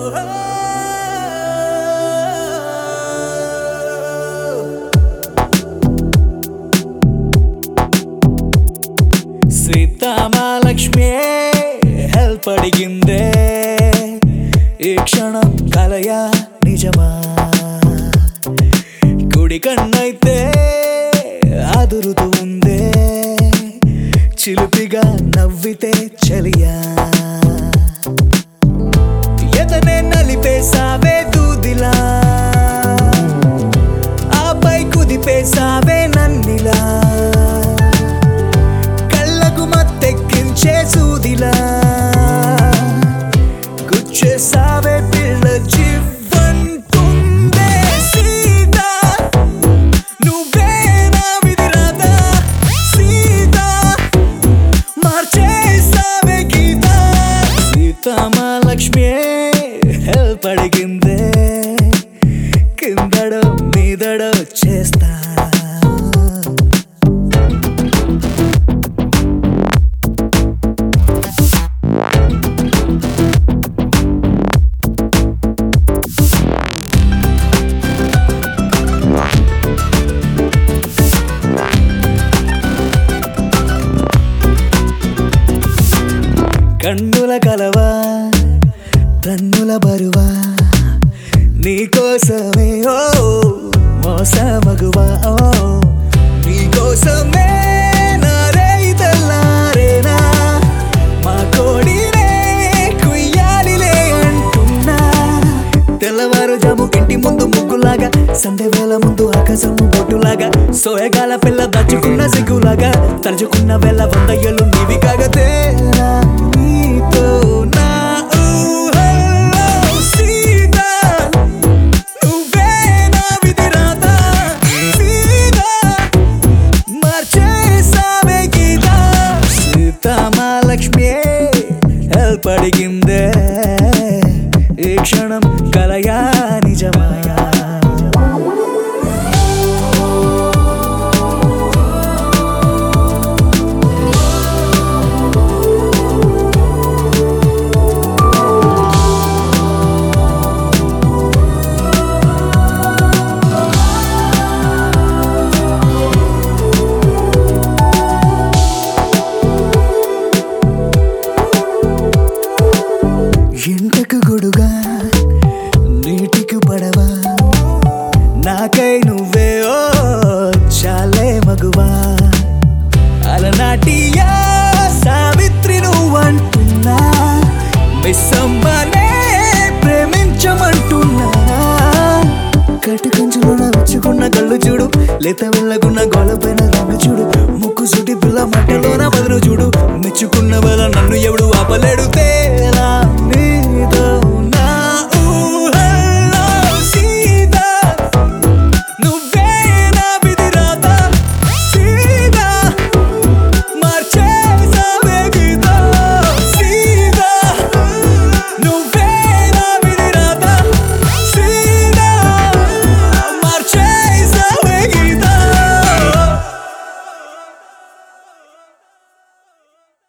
Seethamalakshmi help అడిగిందే ఈ క్షణం కలయా నిజమా కుడి కన్నైతే అదురుతూ ఉందే చిలిపిగా నవ్వితే చలియా ఎదనే నలిపేసావే దూదిలా ఆపై కుదిపేసావే నన్నిలా కళ్ళకు మత్తెక్కించే సూదిలా గుచ్చేసావే పిల్ల జీవంటుందే సీతా నువ్వే నా విధిరాత సీతా మార్చేసావే గీత సీతామాలక్ష్మి హెల్ప్ అడిగిందే కిందడో మీదడో చేస్తా కన్నుల కలవా తన్నుల బరువా నీకోసమే ఓ మోసమగువా ఓ నీకోసమే నారే తెల్లారేనా మా కోడినే కుయ్యాలిలే అంటున్నా తెల్లవారుజాము ఇంటి ముందు ముగ్గులాగా సంధ్య వేళ ముందు ఆకాశము బొట్టులాగా సోయగాల పిల్ల దాచుకున్న సిగ్గులాగా తలుచుకున్న వేళ వంద ఏళ్ళు నీవి కాగతేరా నీతో నా ఊహల్లో సీతా నువ్వే నా విధిరాత సీతా మార్చేసావే గీత సీతామాలక్ష్మి హెల్ప్ అడిగిందే ఈ క్షణం కలయా నిజమయా ఎంటకు గొడుగా నీటికి పడవా నాకై నువ్వే ఓ చాలే మగువా అలనాటియా సావిత్రి నువ్వంటున్నా మిస్సమ్మనే ప్రేమించమంటున్నా కటి కంచులోన విచ్చుకున్న కళ్ళు చూడు లేత వెళ్ళకున్న గోలపైన రంగు చూడు ముక్కు సుటి పిల్ల మట్టలోన బదులు చూడు మెచ్చుకున్న వేళ నన్ను ఎవడు ఆపలేడు